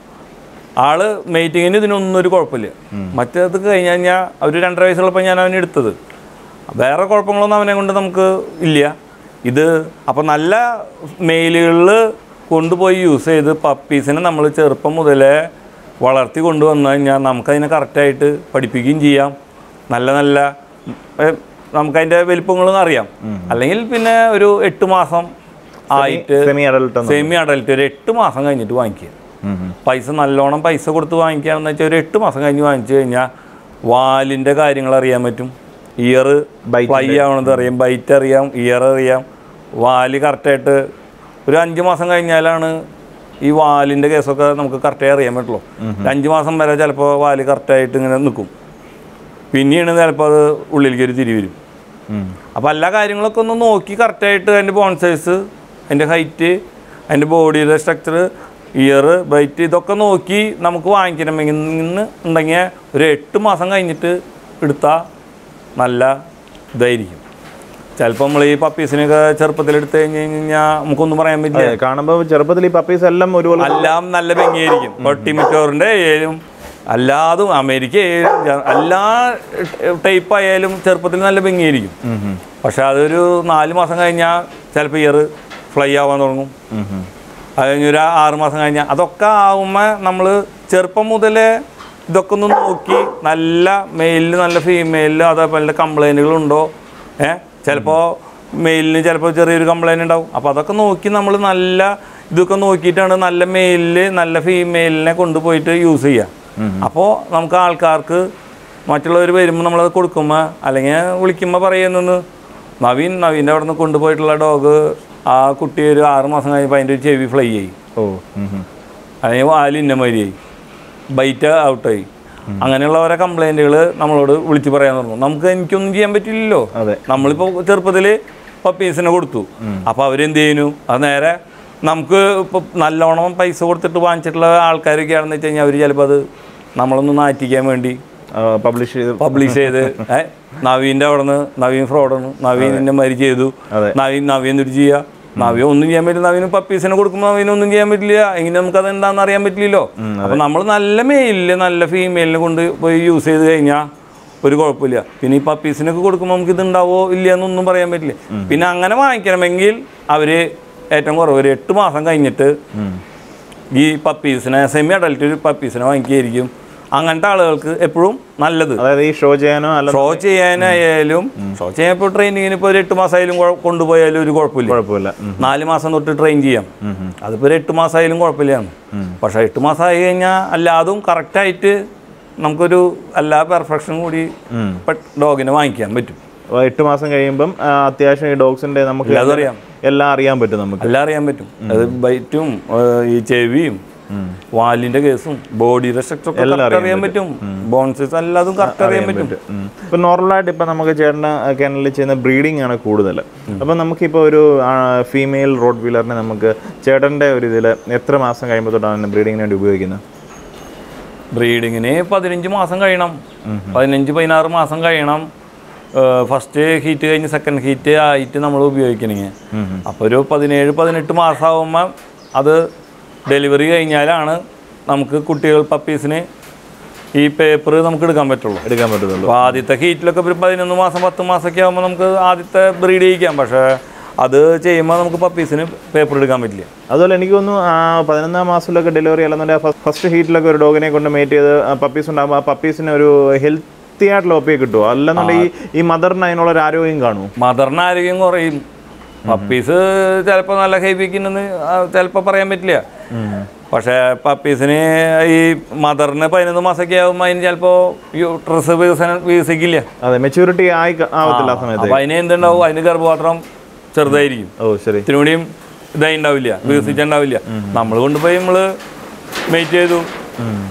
ആള് മെയ്റ്റിങ്ങിന് ഇതിനൊന്നും ഒരു കുഴപ്പമില്ല മറ്റേത് കഴിഞ്ഞ് കഴിഞ്ഞാൽ ഒരു രണ്ടര വയസ്സുള്ളപ്പോൾ ഞാൻ അവനെ എടുത്തത് വേറെ കുഴപ്പങ്ങളൊന്നും അവനെ കൊണ്ട് നമുക്ക് ഇല്ല ഇത് അപ്പോൾ നല്ല മെയിലുകളിൽ കൊണ്ടുപോയി യൂസ് ചെയ്ത് പപ്പീസിനെ നമ്മൾ ചെറുപ്പം മുതലേ വളർത്തി കൊണ്ടുവന്നു കഴിഞ്ഞാൽ നമുക്കതിനെ കറക്റ്റായിട്ട് പഠിപ്പിക്കുകയും ചെയ്യാം നല്ല നല്ല ഏ, നമുക്കതിൻ്റെ വലിപ്പങ്ങളും അറിയാം അല്ലെങ്കിൽ പിന്നെ ഒരു എട്ട് മാസം ആയിട്ട് സെമി അഡൽട്ട് ഒന്ന് സെമി അഡൽട്ട് ഒരു എട്ട് മാസം കഴിഞ്ഞിട്ട് വാങ്ങിക്കുക ഉം, ഉം. പൈസ നല്ലോണം പൈസ കൊടുത്ത് വാങ്ങിക്കുകയാണെന്ന് വെച്ചാൽ ഒരു എട്ട് മാസം കഴിഞ്ഞ് വാങ്ങിച്ചു കഴിഞ്ഞാൽ വാലിൻ്റെ കാര്യങ്ങൾ അറിയാൻ പറ്റും ഇയർ Bite ഫ്ലൈ ആവണത് അറിയാം ബൈറ്റ് അറിയാം ഇയർ അറിയാം വാല് കറക്റ്റായിട്ട് ഒരു അഞ്ച് മാസം കഴിഞ്ഞാലാണ് ഈ വാലിൻ്റെ കേസൊക്കെ നമുക്ക് കറക്റ്റായി അറിയാൻ പറ്റുള്ളൂ ഒരു അഞ്ച് മാസം വരെ ചിലപ്പോൾ വാല് കറക്റ്റായിട്ട് ഇങ്ങനെ നിൽക്കും പിന്നെയാണ് ചിലപ്പോൾ അത് ഉള്ളിലേക്ക് ഒരു തിരി വരും ഉം. അപ്പോൾ എല്ലാ കാര്യങ്ങളൊക്കെ ഒന്ന് നോക്കി കറക്റ്റായിട്ട് അതിൻ്റെ ബോൺ സൈസ് അതിൻ്റെ ഹൈറ്റ് അതിൻ്റെ ബോഡിയുടെ സ്ട്രക്ചർ ഇയർ ബൈറ്റ് ഇതൊക്കെ നോക്കി നമുക്ക് വാങ്ങിക്കണമെങ്കിൽ ഉണ്ടെങ്കിൽ ഒരു എട്ട് മാസം കഴിഞ്ഞിട്ട് എടുത്താൽ നല്ല ഇതായിരിക്കും ചിലപ്പോൾ നമ്മൾ ഈ പപ്പീസിനൊക്കെ ചെറുപ്പത്തിൽ എടുത്തു കഴിഞ്ഞ് കഴിഞ്ഞാൽ നമുക്കൊന്നും പറയാൻ പറ്റില്ല അതെ, കാണുമ്പോ ചെറുപ്പത്തിൽ ഈ പപ്പീസ് എല്ലാം ഒരുപോലെ എല്ലാം നല്ല ഭംഗിയായിരിക്കും ഇപ്പോൾ ടിമിറ്റോറിൻ്റെ ആയാലും അല്ലാതും അമേരിക്ക ആയാലും ജ- എല്ലാ ടൈപ്പ് ആയാലും ചെറുപ്പത്തിൽ നല്ല ഭംഗിയായിരിക്കും ഉം, ഉം. പക്ഷെ അതൊരു നാല് മാസം കഴിഞ്ഞാൽ ചിലപ്പോൾ ഇയർ ഫ്ലൈ ആവാൻ തുടങ്ങും ഉം, ഉം. അത് കഴിഞ്ഞൊരു ആറ് മാസം കഴിഞ്ഞാൽ അതൊക്കെ ആവുമ്പോൾ നമ്മൾ ചെറുപ്പം മുതലേ ഇതൊക്കെ ഒന്ന് നോക്കി നല്ല മെയിലിൽ നല്ല ഫീമെയിലിൽ അതേപോലെ കംപ്ലൈൻറ്റുകളുണ്ടോ ഏ ചിലപ്പോൾ മെയിലിന് ചിലപ്പോൾ ചെറിയൊരു കംപ്ലൈൻറ്റ് ഉണ്ടാവും അപ്പോൾ അതൊക്കെ നോക്കി നമ്മൾ നല്ല ഇതൊക്കെ നോക്കിയിട്ടാണ് നല്ല മെയിലിൽ നല്ല ഫീമെയിലിനെ കൊണ്ടുപോയിട്ട് യൂസ് ചെയ്യുക അപ്പോൾ നമുക്ക് ആൾക്കാർക്ക് മറ്റുള്ളവർ വരുമ്പോൾ നമ്മളത് കൊടുക്കുമ്പോൾ അല്ലെങ്കിൽ വിളിക്കുമ്പോൾ പറയുന്നു നവീൻ നവീൻ്റെ അവിടെ നിന്ന് കൊണ്ടുപോയിട്ടുള്ള ഡോഗ് ആ കുട്ടി ഒരു ആറ് മാസം കഴിഞ്ഞപ്പോൾ അതിൻ്റെ ഒരു ചെവി ഫ്ലൈ ആയി ഓ ഉം, ഉം. അല്ലെങ്കിൽ വാല് ഇന്ന മാതിരിയായി ബൈറ്റ് ഔട്ടായി അങ്ങനെയുള്ള ഓരോ കംപ്ലൈൻറ്റുകൾ നമ്മളോട് വിളിച്ച് പറയാൻ തുടങ്ങും നമുക്ക് എനിക്കൊന്നും ചെയ്യാൻ പറ്റില്ലല്ലോ അതെ. നമ്മളിപ്പോൾ ചെറുപ്പത്തിൽ പപ്പീസിനെ കൊടുത്തു അപ്പോൾ അവരെന്ത് ചെയ്യുന്നു അത് നേരെ നമുക്ക് ഇപ്പോൾ നല്ലോണം പൈസ കൊടുത്തിട്ട് വാങ്ങിച്ചിട്ടുള്ള ആൾക്കാരൊക്കെ ആണെന്ന് വെച്ച് കഴിഞ്ഞാൽ അവർ ചിലപ്പോൾ അത് നമ്മളൊന്ന് നാറ്റിക്കാൻ വേണ്ടി ആ, പബ്ലിഷ് ചെയ്ത് പബ്ലിഷ് ചെയ്ത് ഏ നവീൻ്റെ അവിടെ നിന്ന് നവീൻ ഫ്രോഡാണ് നവീൻ ഇന്നെ മാതിരി ചെയ്തു അതെ. നവീൻ നവീൻ എന്തൊരു ചെയ്യുക നവീൻ ഒന്നും ചെയ്യാൻ പറ്റില്ല നവീന് പപ്പീസിനെ കൊടുക്കുമ്പോൾ നവീൻ ഒന്നും ചെയ്യാൻ പറ്റില്ല എങ്ങനെ നമുക്ക് അത് എന്താണെന്ന് അറിയാൻ പറ്റില്ലല്ലോ അപ്പം നമ്മൾ നല്ല മെയിലിൽ നല്ല ഫീമെയിലിനെ കൊണ്ട് പോയി യൂസ് ചെയ്ത് കഴിഞ്ഞാൽ ഒരു കുഴപ്പമില്ല പിന്നെ ഈ പപ്പീസിനൊക്കെ കൊടുക്കുമ്പോൾ നമുക്ക് ഇത് ഉണ്ടാവോ ഇല്ല എന്നൊന്നും പറയാൻ പറ്റില്ല പിന്നെ അങ്ങനെ വാങ്ങിക്കണമെങ്കിൽ അവർ ഏറ്റവും കുറവ് ഒരു എട്ട് മാസം കഴിഞ്ഞിട്ട് ഈ പപ്പീസിനെ സെമി അഡൽട്ട് പപ്പീസിനെ വാങ്ങിക്കുകയായിരിക്കും അങ്ങനത്തെ ആളുകൾക്ക് എപ്പോഴും നല്ലത് അതായത് ഈ ഷോ ചെയ്യാനോ അല്ല ഷോ ചെയ്യാനായാലും ഷോ ചെയ്യാൻ ഇപ്പോൾ ട്രെയിനിങ്ങിന് ഇപ്പോൾ ഒരു എട്ട് മാസമായാലും കുഴ- കൊണ്ടുപോയാലും ഒരു കുഴപ്പമില്ല കുഴപ്പമില്ല ഉം. നാല് മാസം തൊട്ട് ട്രെയിൻ ചെയ്യാം അതിപ്പോൾ ഒരു എട്ട് മാസമായാലും കുഴപ്പമില്ലാണ് പക്ഷേ എട്ട് മാസമായി കഴിഞ്ഞാൽ അല്ലാതും കറക്റ്റായിട്ട് നമുക്കൊരു എല്ലാ പെർഫെക്ഷനും കൂടി ഉം. ഡോഗിനെ വാങ്ങിക്കാൻ പറ്റും അപ്പൊ എട്ട് മാസം കഴിയുമ്പം ആ, അത്യാവശ്യം ഈ ഡോഗ്സിന്റെ നമുക്ക് എല്ലാം അറിയാം. എല്ലാം അറിയാൻ പറ്റും നമുക്ക് എല്ലാം അറിയാൻ പറ്റും അത് ബൈറ്റും ഏഹ്, ഈ ചെവിയും വാലിന്റെ കേസും ബോഡിയുടെ സ്ട്രക്ചർ ഒക്കെ എല്ലാം കറക്റ്റ് അറിയാൻ പറ്റും ബോൺസസ് എല്ലാതും കറക്റ്റ് അറിയാൻ പറ്റും ഉം. ഇപ്പൊ നോർമലായിട്ട് ഇപ്പൊ നമുക്ക് ചേട്ടന് കെനലിൽ ചെയ്യുന്ന ബ്രീഡിംഗ് ആണ് കൂടുതൽ അപ്പൊ നമുക്കിപ്പോ ഒരു ഫീമെയിൽ റോഡ് വീലറിനെ നമുക്ക് ചേട്ടന്റെ ഒരു ഇതിൽ എത്ര മാസം കഴിയുമ്പോൾ തൊട്ടാണ് ബ്രീഡിങ്ങിന് വേണ്ടി ഉപയോഗിക്കുന്നത് ബ്രീഡിങ്ങിന് പതിനഞ്ച് മാസം കഴിയണം പതിനഞ്ച് പതിനാറ് മാസം കഴിയണം ഫസ്റ്റ് ഹീറ്റ് കഴിഞ്ഞ് സെക്കൻഡ് ഹീറ്റ് ആയിട്ട് നമ്മൾ ഉപയോഗിക്കണമെങ്കിൽ അപ്പോൾ ഒരു പതിനേഴ് പതിനെട്ട് മാസമാകുമ്പോൾ അത് ഡെലിവറി കഴിഞ്ഞാലാണ് നമുക്ക് കുട്ടികൾ പപ്പീസിന് ഈ പേപ്പർ നമുക്ക് എടുക്കാൻ പറ്റുള്ളൂ എടുക്കാൻ പറ്റത്തുള്ളൂ അപ്പോൾ ആദ്യത്തെ ഹീറ്റിലൊക്കെ ഒരു പതിനൊന്ന് മാസം പത്ത് മാസമൊക്കെ ആകുമ്പോൾ നമുക്ക് ആദ്യത്തെ ബ്രീഡ് ചെയ്യിക്കാം പക്ഷേ അത് ചെയ്യുമ്പോൾ നമുക്ക് പപ്പീസിന് പേപ്പർ എടുക്കാൻ പറ്റില്ല അതുപോലെ എനിക്ക് തോന്നുന്നു ആ പതിനൊന്നാം മാസത്തിലൊക്കെ ഡെലിവറി അല്ലെന്നുണ്ടെങ്കിൽ ഫസ്റ്റ് ഹീറ്റിലൊക്കെ ഒരു ഡോഗിനെ കൊണ്ട് മേറ്റ് ചെയ്ത് പപ്പീസ് ഉണ്ടാകുമ്പോൾ ആ പപ്പീസിന് ഒരു ഹെൽത്തി ആയിട്ടുള്ള ഒപ്പിയെ കിട്ടുമോ അല്ലെന്നുണ്ടെങ്കിൽ ഈ മദറിന് അതിനുള്ള ഒരു ആരോഗ്യം കാണുമോ മദറിന് ആരോഗ്യം കുറയും പപ്പീസ് ചിലപ്പോൾ നല്ല ഹൈപ്പിക്കുന്നെന്ന് ചിലപ്പോൾ പറയാൻ പറ്റില്ല പക്ഷേ പപ്പീസിന് ഈ മദറിന് പതിനൊന്ന് മാസമൊക്കെ ആകുമ്പോൾ അതിന് ചിലപ്പോൾ യൂട്രസ് വികസനം വികസിക്കില്ല അതെ മെച്യൂരിറ്റി ആയി ക- ആവത്തില്ല ആ സമയത്ത് അപ്പോൾ അതിന് എന്തുണ്ടാവും അതിന് ഗർഭപാത്രം ചെറുതായിരിക്കും ഓ ശരി ഇത്തിരി കൂടിയും ഇതായി ഉണ്ടാവില്ല വികസിച്ചുണ്ടാവില്ല നമ്മൾ കൊണ്ടുപോയി നമ്മൾ മെയ്റ്റ് ചെയ്തു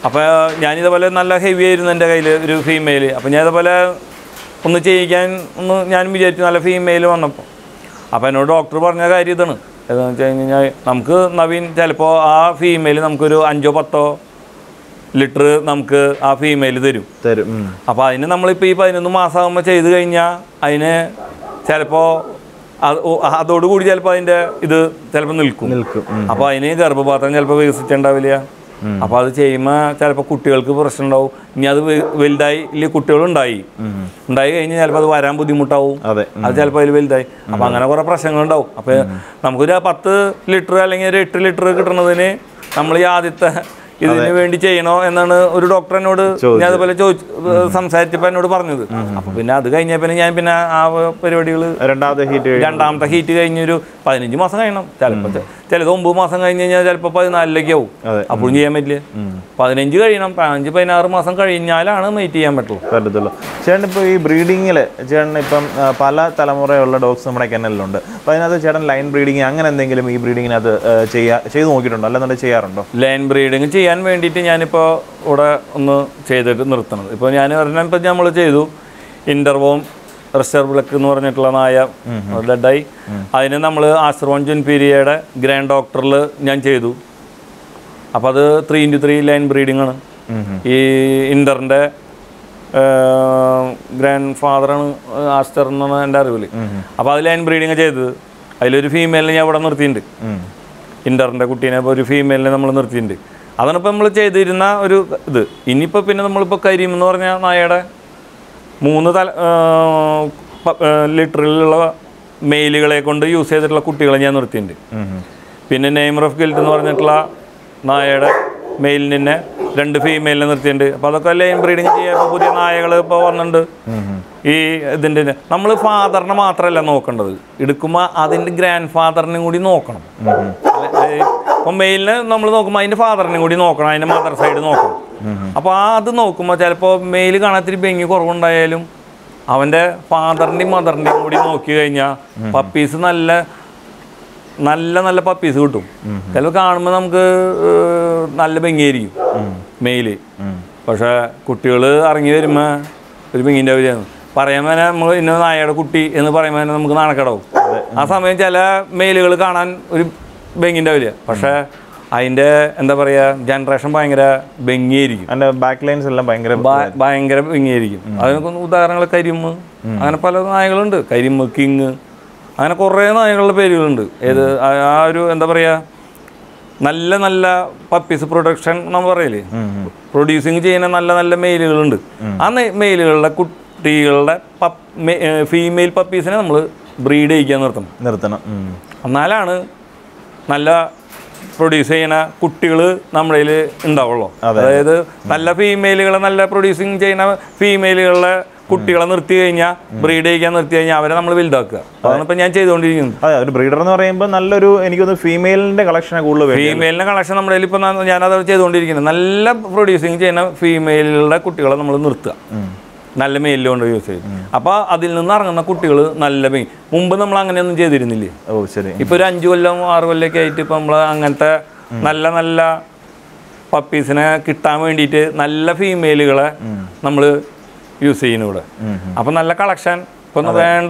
അപ്പോൾ ഞാനിതേപോലെ നല്ല ഹെവി ആയിരുന്നു എൻ്റെ കയ്യിൽ ഒരു ഫീമെയിൽ അപ്പോൾ ഞാൻ ഇതേപോലെ ഒന്ന് ചെയ്യിക്കാൻ ഒന്ന് ഞാൻ വിചാരിച്ചു നല്ല ഫീമെയിൽ വന്നപ്പോൾ അപ്പോൾ എന്നോട് ഡോക്ടർ പറഞ്ഞ കാര്യം ഇതാണ് എന്താണെന്ന് വെച്ച് കഴിഞ്ഞാൽ നമുക്ക് നവീൻ ചിലപ്പോൾ ആ ഫീമെയിൽ നമുക്കൊരു അഞ്ചോ പത്തോ ലിറ്റർ നമുക്ക് ആ ഫീമെയിൽ തരും തരും ഉം. അപ്പോൾ അതിന് നമ്മളിപ്പോൾ ഈ പതിനൊന്ന് മാസമാകുമ്പോൾ ചെയ്ത് കഴിഞ്ഞാൽ അതിന് ചിലപ്പോൾ അത് ഓ- അതോടുകൂടി ചിലപ്പോൾ അതിൻ്റെ ഇത് ചിലപ്പോൾ നിൽക്കും നിൽക്കും ഉം. അപ്പോൾ അതിന് ഗർഭപാത്രം ചിലപ്പോൾ വികസിച്ചിട്ടുണ്ടാവില്ല അപ്പോൾ അത് ചെയ്യുമ്പോൾ ചിലപ്പോൾ കുട്ടികൾക്ക് പ്രശ്നം ഉണ്ടാവും ഇനി അത് വെ- വലുതായി ഇല്ല കുട്ടികളുണ്ടായി ഉണ്ടായി കഴിഞ്ഞാൽ ചിലപ്പോൾ അത് വരാൻ ബുദ്ധിമുട്ടാവും അതെ അത് ചിലപ്പോൾ അതിൽ വലുതായി അപ്പോൾ അങ്ങനെ കുറേ പ്രശ്നങ്ങളുണ്ടാവും അപ്പോൾ നമുക്കൊരു പത്ത് ലിറ്റർ അല്ലെങ്കിൽ ഒരു എട്ട് ലിറ്റർ കിട്ടുന്നതിന് നമ്മൾ ഈ ആദ്യത്തെ ഇതിന് വേണ്ടി ചെയ്യണോ എന്നാണ് ഒരു ഡോക്ടർ എന്നോട് ഞാൻ അതുപോലെ ചോദിച്ചു സംസാരിച്ചപ്പോൾ എന്നോട് പറഞ്ഞത് അപ്പോൾ പിന്നെ അത് കഴിഞ്ഞ പിന്നെ ഞാൻ പിന്നെ ആ പരിപാടികൾ രണ്ടാമത്തെ ഹീറ്റ് കഴിഞ്ഞു രണ്ടാമത്തെ ഹീറ്റ് കഴിഞ്ഞൊരു പതിനഞ്ച് മാസം കഴിയണം ചിലപ്പോൾ ചിലത് ഒമ്പത് മാസം കഴിഞ്ഞ് കഴിഞ്ഞാൽ ചിലപ്പോൾ പതിനാലിലേക്ക് ആവും അതെ. അപ്പോഴും ചെയ്യാൻ പറ്റില്ല പതിനഞ്ച് കഴിയണം പതിനഞ്ച് പതിനാറ് മാസം കഴിഞ്ഞാലാണ് മെയ്റ്റ് ചെയ്യാൻ പറ്റുള്ളൂ പറ്റത്തുള്ളൂ ചേട്ടൻ ഇപ്പോൾ ഈ ബ്രീഡിങ്ങിൽ ചേട്ടൻ ഇപ്പം ആ, പല തലമുറയുള്ള ഡോഗ്സ് നമ്മുടെ കെന്നലിലുണ്ട് അപ്പോൾ അതിനകത്ത് ചേട്ടൻ ലൈൻ ബ്രീഡിങ് അങ്ങനെ എന്തെങ്കിലും ഈ ബ്രീഡിങ്ങിനകത്ത് ചെയ്യാ ചെയ്ത് നോക്കിയിട്ടുണ്ടോ അല്ലെന്നുണ്ടെങ്കിൽ ചെയ്യാറുണ്ടോ ലൈൻ ബ്രീഡിങ് ചെയ്യാൻ വേണ്ടിയിട്ട് ഞാനിപ്പോൾ ഇവിടെ ഒന്ന് ചെയ്തിട്ട് നിർത്തണത് ഇപ്പോൾ ഞാൻ പറഞ്ഞാൽ ഇപ്പം നമ്മൾ ചെയ്തു ഇൻ്റർവോം റിസർവ് ബ്ലക്ക് എന്ന് പറഞ്ഞിട്ടുള്ള നായ ഡെഡായി അതിന് നമ്മൾ ആശ്രവം ജുൻപീരിയയുടെ ഗ്രാൻഡ് ഡോക്ടറിൽ ഞാൻ ചെയ്തു അപ്പോൾ അത് three into three line breeding ആണ് ഈ ഇൻ്ററിൻ്റെ ഗ്രാൻഡ് ഫാദറാണ് ആസ്റ്റർ എന്നാണ് എൻ്റെ അറിവിൽ അപ്പോൾ അത് ലൈൻ ബ്രീഡിങ് ചെയ്തത് അതിലൊരു ഫീമെയിലിനെ ഞാൻ ഇവിടെ നിർത്തിയിട്ടുണ്ട് ഇൻ്ററിൻ്റെ കുട്ടീനെ ഇപ്പോൾ ഒരു ഫീമെയിലിനെ നമ്മൾ നിർത്തിയിട്ടുണ്ട് അതാണ് ഇപ്പോൾ നമ്മൾ ചെയ്തിരുന്ന ഒരു ഇത് ഇനിയിപ്പോൾ പിന്നെ നമ്മളിപ്പോൾ കരീം എന്ന് പറഞ്ഞ നായയുടെ മൂന്ന് തല ലിറ്ററിലുള്ള മെയിലുകളെ കൊണ്ട് യൂസ് ചെയ്തിട്ടുള്ള കുട്ടികളെ ഞാൻ നിർത്തിയിട്ടുണ്ട് പിന്നെ നെയ്മർ ഓഫ് ഗിൽറ്റ് എന്ന് പറഞ്ഞിട്ടുള്ള നായയുടെ മെയിലിനെ രണ്ട് ഫീമെയിലിനെ നിർത്തിയിട്ടുണ്ട് അപ്പോൾ അതൊക്കെ ലൈൻ ബ്രീഡിങ് ചെയ്യാൻ ഇപ്പോൾ പുതിയ നായകൾ ഇപ്പോൾ വന്നിട്ടുണ്ട് ഈ ഇതിൻ്റെ നമ്മൾ ഫാദറിനെ മാത്രമല്ല നോക്കേണ്ടത് എടുക്കുമ്പോൾ അതിൻ്റെ ഗ്രാൻഡ് ഫാദറിനെയും കൂടി നോക്കണം അപ്പോൾ മെയിലിനെ നമ്മൾ നോക്കുമ്പോൾ അതിൻ്റെ ഫാദറിനെയും കൂടി നോക്കണം അതിൻ്റെ മദർ സൈഡ് നോക്കണം അപ്പോൾ ആ അത് നോക്കുമ്പോൾ ചിലപ്പോൾ മെയിൽ കാണാത്തിരി ഭംഗി കുറവുണ്ടായാലും അവൻ്റെ ഫാദറിൻ്റെയും മദറിൻ്റെയും കൂടി നോക്കി കഴിഞ്ഞാൽ പപ്പീസ് നല്ല നല്ല നല്ല പപ്പീസ് കിട്ടും ചിലപ്പോൾ കാണുമ്പോൾ നമുക്ക് ഏർ, നല്ല ഭംഗിയായിരിക്കും മെയില് പക്ഷേ കുട്ടികൾ ഇറങ്ങി വരുമ്പോൾ ഒരു ഭംഗിൻ്റെ അവരെയാണ് പറയുമ്പോൾ തന്നെ നമ്മൾ ഇന്ന നായയുടെ കുട്ടി എന്ന് പറയുമ്പോൾ തന്നെ നമുക്ക് നാണക്കേടാവും ആ സമയം ചില മെയിലുകൾ കാണാൻ ഒരു ഭംഗിൻ്റെ അവര് പക്ഷേ അതിൻ്റെ എന്താ പറയുക ജനറേഷൻ ഭയങ്കര ഭംഗിയായിരിക്കും അതിൻ്റെ ബാക്ക് ലൈൻസ് എല്ലാം ഭയങ്കര ഭ- ഭയങ്കര ഭംഗിയായിരിക്കും അതിനൊക്കെ ഒന്ന് ഉദാഹരണങ്ങൾ കരിമ്മ് അങ്ങനെ പല നായകളുണ്ട് കരിമ്മ് കിങ് അങ്ങനെ കുറേ നായകളുടെ പേരുകളുണ്ട് ഏത് ആ ആ ഒരു എന്താ പറയുക നല്ല നല്ല പപ്പീസ് പ്രൊഡക്ഷൻ നമ്മൾ പറയില്ലേ പ്രൊഡ്യൂസിങ് ചെയ്യുന്ന നല്ല നല്ല മെയിലുകളുണ്ട് ആ മെയിലുകളുടെ കുട്ടികളുടെ ഫീമെയിൽ പപ്പീസിനെ നമ്മൾ ബ്രീഡ് ചെയ്യിക്കാൻ നിർത്തണം നിർത്തണം ഉം. എന്നാലാണ് നല്ല പ്രൊഡ്യൂസ് ചെയ്യുന്ന കുട്ടികൾ നമ്മുടെ കയ്യിൽ ഉണ്ടാവുള്ളൂ അതായത് നല്ല ഫീമെയിലുകളെ നല്ല പ്രൊഡ്യൂസിങ് ചെയ്യുന്ന ഫീമെയിലുകളെ കുട്ടികളെ നിർത്തി കഴിഞ്ഞാൽ ബ്രീഡ് ചെയ്യിക്കാൻ നിർത്തി കഴിഞ്ഞാൽ അവരെ നമ്മൾ വലുതാക്കുക അതാണ് ഇപ്പം ഞാൻ ചെയ്തുകൊണ്ടിരിക്കുന്നത് അതെ ഒരു ബ്രീഡർ എന്ന് പറയുമ്പോൾ നല്ലൊരു എനിക്കൊന്ന് ഫീമെയിലിന്റെ കളക്ഷനെ കൂടുതൽ വേണ്ടി ഫീമെയിലിൻ്റെ കളക്ഷൻ നമ്മുടെ കയ്യിൽ ഇപ്പം ഞാനത് ചെയ്തുകൊണ്ടിരിക്കുന്നത് നല്ല പ്രൊഡ്യൂസിങ് ചെയ്യുന്ന ഫീമെയിലുകളുടെ കുട്ടികളെ നമ്മൾ നിർത്തുക നല്ല മെയിലിൽ കൊണ്ട് യൂസ് ചെയ്യും അപ്പോൾ അതിൽ നിന്ന് ഇറങ്ങുന്ന കുട്ടികൾ നല്ല മെയിൻ മുമ്പ് നമ്മൾ അങ്ങനെയൊന്നും ചെയ്തിരുന്നില്ലേ ഓ ശരി ഇപ്പൊ ഒരു അഞ്ചു കൊല്ലം ആറ് കൊല്ലമൊക്കെ ആയിട്ട് ഇപ്പൊ നമ്മള് അങ്ങനത്തെ നല്ല നല്ല പപ്പീസിനെ കിട്ടാൻ വേണ്ടിയിട്ട് നല്ല ഫീമെയിലുകളെ നമ്മൾ യൂസ് ചെയ്യുന്നു ഇവിടെ അപ്പൊ നല്ല കളക്ഷൻ ഇപ്പൊ ഒന്ന് വേണ്ട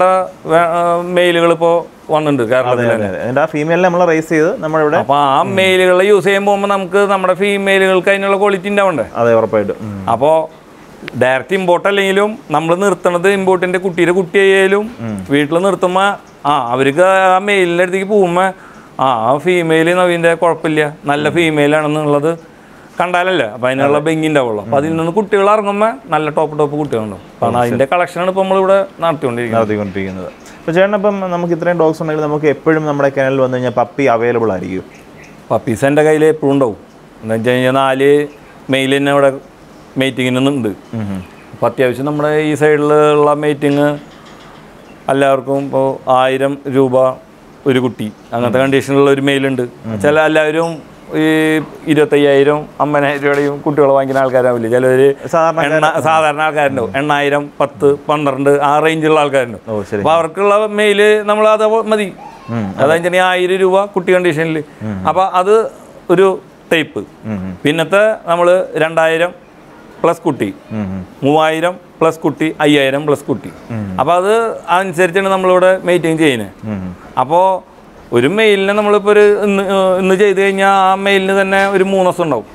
മെയിലുകൾ ഇപ്പോൾ വന്നിട്ടുണ്ട് കേരളത്തിൽ തന്നെ അതിന്റെ ആ ഫീമെയിലിനെ നമ്മൾ റേസ് ചെയ്ത് നമ്മളിവിടെ അപ്പൊ ആ മെയിലുകളെ യൂസ് ചെയ്യാൻ പോകുമ്പോൾ നമുക്ക് നമ്മുടെ ഫീമെയിലുകൾക്ക് അതിനുള്ള ക്വാളിറ്റി ഉണ്ടാവണ്ടേ അതെ ഉറപ്പായിട്ടും ഉം. അപ്പോൾ ഡയറക്റ്റ് ഇമ്പോർട്ട് അല്ലെങ്കിലും നമ്മൾ നിർത്തണത് ഇമ്പോർട്ടിൻ്റെ കുട്ടിയുടെ കുട്ടിയായാലും വീട്ടിൽ നിർത്തുമ്പോൾ ആ അവർക്ക് ആ മെയിലിൻ്റെ അടുത്തേക്ക് പോകുമ്പോൾ ആ ആ ഫീമെയിൽ നവീൻ്റെ കുഴപ്പമില്ല നല്ല ഫീമെയിലാണെന്നുള്ളത് കണ്ടാലല്ലേ അപ്പം അതിനുള്ള ഭംഗി ഉണ്ടാവുള്ളൂ അപ്പോൾ അതിൽ നിന്ന് കുട്ടികൾ ഇറങ്ങുമ്പോൾ നല്ല ടോപ്പ് ടോപ്പ് കുട്ടികളുണ്ടാവും അപ്പം അതിൻ്റെ കളക്ഷനാണ് ഇപ്പോൾ നമ്മളിവിടെ നടത്തിക്കൊണ്ടിരിക്കുന്നത് നടത്തിക്കൊണ്ടിരിക്കുന്നത് അപ്പോൾ ചേട്ടൻ ഇപ്പം നമുക്ക് ഇത്രയും ഡോഗ്സ് ഉണ്ടെങ്കിൽ നമുക്ക് എപ്പോഴും നമ്മുടെ കനലിൽ വന്നു കഴിഞ്ഞാൽ പപ്പി അവൈലബിൾ ആയിരിക്കും പപ്പീസ് എൻ്റെ കയ്യിൽ എപ്പോഴും ഉണ്ടാവും എന്താ വെച്ച് കഴിഞ്ഞാൽ നാല് മെയിൽ തന്നെ ഇവിടെ മീറ്റിങ്ങിന് ഉണ്ട് അപ്പോൾ അത്യാവശ്യം നമ്മുടെ ഈ സൈഡിലുള്ള മീറ്റിങ് എല്ലാവർക്കും ഇപ്പോൾ ആയിരം രൂപ ഒരു കുട്ടി അങ്ങനത്തെ കണ്ടീഷനിലുള്ള ഒരു മെയിലുണ്ട് ചില എല്ലാവരും ഈ ഇരുപത്തയ്യായിരം അമ്പതിനായിരം രൂപയുടെയും കുട്ടികൾ വാങ്ങിക്കുന്ന ആൾക്കാരാവില്ല ചിലർ സാധാരണ എണ്ണ സാധാരണ ആൾക്കാരുണ്ടാവും എണ്ണായിരം പത്ത് പന്ത്രണ്ട് ആ റേഞ്ചുള്ള ആൾക്കാരുണ്ടാവും ഓ ശരി അപ്പോൾ അവർക്കുള്ള മെയില് നമ്മൾ അത് മതി അതെന്ന് വെച്ചാൽ ആയിരം രൂപ കുട്ടി കണ്ടീഷനിൽ അപ്പോൾ അത് ഒരു ടൈപ്പ് പിന്നത്തെ നമ്മൾ രണ്ടായിരം പ്ലസ് കുട്ടി മൂവായിരം പ്ലസ് കുട്ടി അയ്യായിരം പ്ലസ് കുട്ടി അപ്പോൾ അത് അനുസരിച്ചാണ് നമ്മളിവിടെ മെയിൻറ്റെയിൻ ചെയ്യുന്നത് അപ്പോൾ ഒരു മെയിലിനെ നമ്മളിപ്പോൾ ഒരു ഇന്ന് ഏഹ് ഇന്ന് ചെയ്ത് കഴിഞ്ഞാൽ ആ മെയിലിന് തന്നെ ഒരു മൂന്ന് ദിവസം ഉണ്ടാവും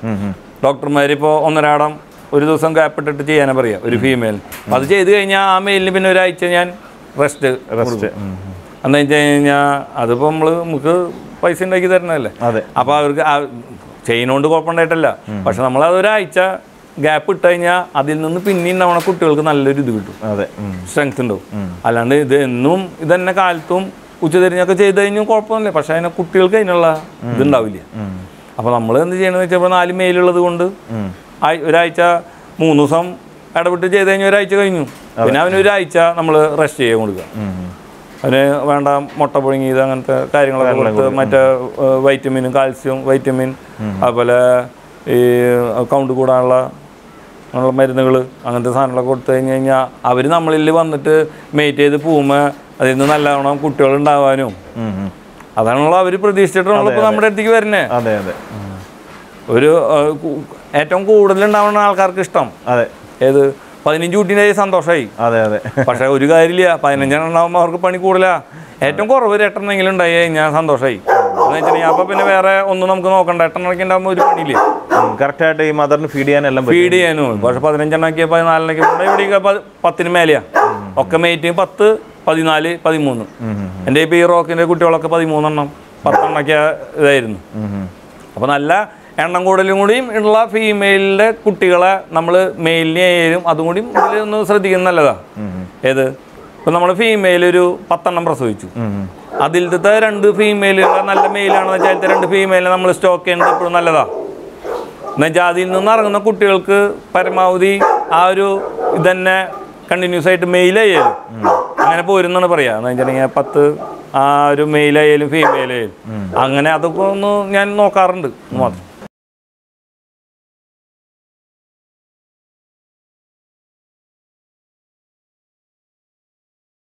ഡോക്ടർമാർ ഇപ്പോൾ ഒന്നരാടം ഒരു ദിവസം ഗ്യാപ്പ് ഇട്ടിട്ട് ചെയ്യാനാ പറയുക ഒരു ഫീമെയിൽ അത് ചെയ്ത് കഴിഞ്ഞാൽ ആ മെയിലിന് പിന്നെ ഒരാഴ്ച ഞാൻ റെസ്റ്റ് റെസ്റ്റ് എന്താ വെച്ച് കഴിഞ്ഞാൽ അതിപ്പോൾ നമ്മൾ നമുക്ക് പൈസ ഉണ്ടാക്കി തരണതല്ലേ അതെ അപ്പോൾ അവർക്ക് ആ ചെയ്യുന്നതുകൊണ്ട് കുഴപ്പമുണ്ടായിട്ടല്ല പക്ഷെ നമ്മൾ അതൊരാഴ്ച ഗ്യാപ്പ് ഇട്ട് കഴിഞ്ഞാൽ അതിൽ നിന്ന് പിന്നെയും നമ്മുടെ കുട്ടികൾക്ക് നല്ലൊരു ഇത് കിട്ടും അതെ ഉം. സ്ട്രെങ്ത് ഉണ്ടാവും അല്ലാണ്ട് ഇത് എന്നും ഇതന്നെ കാലത്തും ഉച്ചതിരിഞ്ഞൊക്കെ ചെയ്ത് കഴിഞ്ഞാൽ കുഴപ്പമൊന്നുമില്ല പക്ഷെ അതിനെ കുട്ടികൾക്ക് അതിനുള്ള ഇതുണ്ടാവില്ല ഉം. അപ്പോൾ നമ്മൾ എന്ത് ചെയ്യണമെന്ന് വെച്ചപ്പോൾ നാല് മെയിലുള്ളത് കൊണ്ട് ഉം. ആഴ്- ഒരാഴ്ച മൂന്ന് ദിവസം ഇടവിട്ട് ചെയ്ത് കഴിഞ്ഞാൽ ഒരാഴ്ച കഴിഞ്ഞു പിന്നെ അവന് ഒരാഴ്ച നമ്മൾ റെസ്റ്റ് ചെയ്യാൻ കൊടുക്കുക ഉം. അതിന് വേണ്ട മുട്ട പുഴുങ്ങിയത് അങ്ങനത്തെ കാര്യങ്ങളൊക്കെ കൊടുത്ത് മറ്റേ ഏഹ്, വൈറ്റമിനും കാൽസ്യം വൈറ്റമിൻ അതുപോലെ ഈ കൗണ്ട് കൂടാനുള്ള അങ്ങനെയുള്ള മരുന്നുകൾ അങ്ങനത്തെ സാധനങ്ങളൊക്കെ കൊടുത്തു കഴിഞ്ഞ് കഴിഞ്ഞാൽ അവർ നമ്മളിൽ വന്നിട്ട് മെയ്റ്റ് ചെയ്ത് പോകുമ്പോൾ അതിൽ നിന്ന് നല്ലവണ്ണം കുട്ടികൾ ഉണ്ടാവാനും ഉം. ഉം. അതാണല്ലോ അവർ പ്രതീക്ഷിച്ചിട്ടാണല്ലോ ഇപ്പോൾ നമ്മുടെ അടുത്തേക്ക് വരുന്നത് അതെ അതെ ഉം. ഒരു ഏഹ്, കു- ഏറ്റവും കൂടുതൽ ഉണ്ടാവുന്ന ആൾക്കാർക്ക് ഇഷ്ടം അതെ ഏത് പതിനഞ്ച് കുട്ടീൻ്റെ സന്തോഷമായി അതെ അതെ പക്ഷെ ഒരു കാര്യമില്ല പതിനഞ്ചെണ്ണം ഉണ്ടാകുമ്പോൾ അവർക്ക് പണി കൂടുതലാ ഏറ്റവും കുറവ് ഒരു എട്ടെണ്ണെങ്കിലും ഉണ്ടായി കഴിഞ്ഞാൽ സന്തോഷമായി എന്ന് വെച്ചിട്ടുണ്ടെങ്കിൽ അപ്പോൾ പിന്നെ വേറെ ഒന്നും നമുക്ക് നോക്കണ്ട എട്ടെണ്ണൊക്കെ ഉണ്ടാകുമ്പോൾ ഒരു പണിയില്ല കറക്റ്റായിട്ട് ഈ മദറിന് ഫീഡ് ചെയ്യാനെല്ലാം പറ്റും ഫീഡ് ചെയ്യാനും പക്ഷെ പതിനഞ്ചെണ്ണാക്കിയ പതിനാലിനൊക്കെ ഇവിടെ ഇവിടെയൊക്കെ പ- പത്തിന് മേലെയാ ഒക്കെ മേറ്റ് പത്ത് പതിനാല് പതിമൂന്ന് എൻ്റെ ഇപ്പോൾ ഈ റോക്കിൻ്റെ കുട്ടികളൊക്കെ പതിമൂന്നെണ്ണം പത്തെണ്ണൊക്കെ ഇതായിരുന്നു ഉം. ഉം. അപ്പോൾ നല്ല എണ്ണം കൂടുതലും കൂടിയും ഉള്ള ഫീമെയിലിൻ്റെ കുട്ടികളെ നമ്മൾ മെയിലിനെ ആയാലും അതും കൂടി ഇതിൽ ഒന്ന് ശ്രദ്ധിക്കുന്നത് നല്ലതാണ് ഏത് ഇപ്പം നമ്മൾ ഫീമെയിൽ ഒരു പത്തെണ്ണം പ്രസവിച്ചു ഉം. ഉം. അതിലത്തെ രണ്ട് ഫീമെയിലുകൾ നല്ല മെയിലാണെന്ന് വെച്ചാൽ അതിലത്തെ രണ്ട് ഫീമെയിലിനെ നമ്മൾ സ്റ്റോക്ക് ചെയ്യുന്നത് എപ്പോഴും നല്ലതാണ് എന്നുവെച്ചാൽ അതിൽ നിന്ന് ഇറങ്ങുന്ന കുട്ടികൾക്ക് പരമാവധി ആ ഒരു ഇതന്നെ കണ്ടിന്യൂസ് ആയിട്ട് മെയിലായാലും അങ്ങനെ പോരുന്നാണ് പറയുക എന്ന് വെച്ചിട്ടുണ്ടെങ്കിൽ പത്ത് ആ ഒരു മെയിലായാലും ഫീമെയിലായാലും അങ്ങനെ അതൊക്കെ ഒന്ന് ഞാൻ നോക്കാറുണ്ട് എന്ന് മാത്രം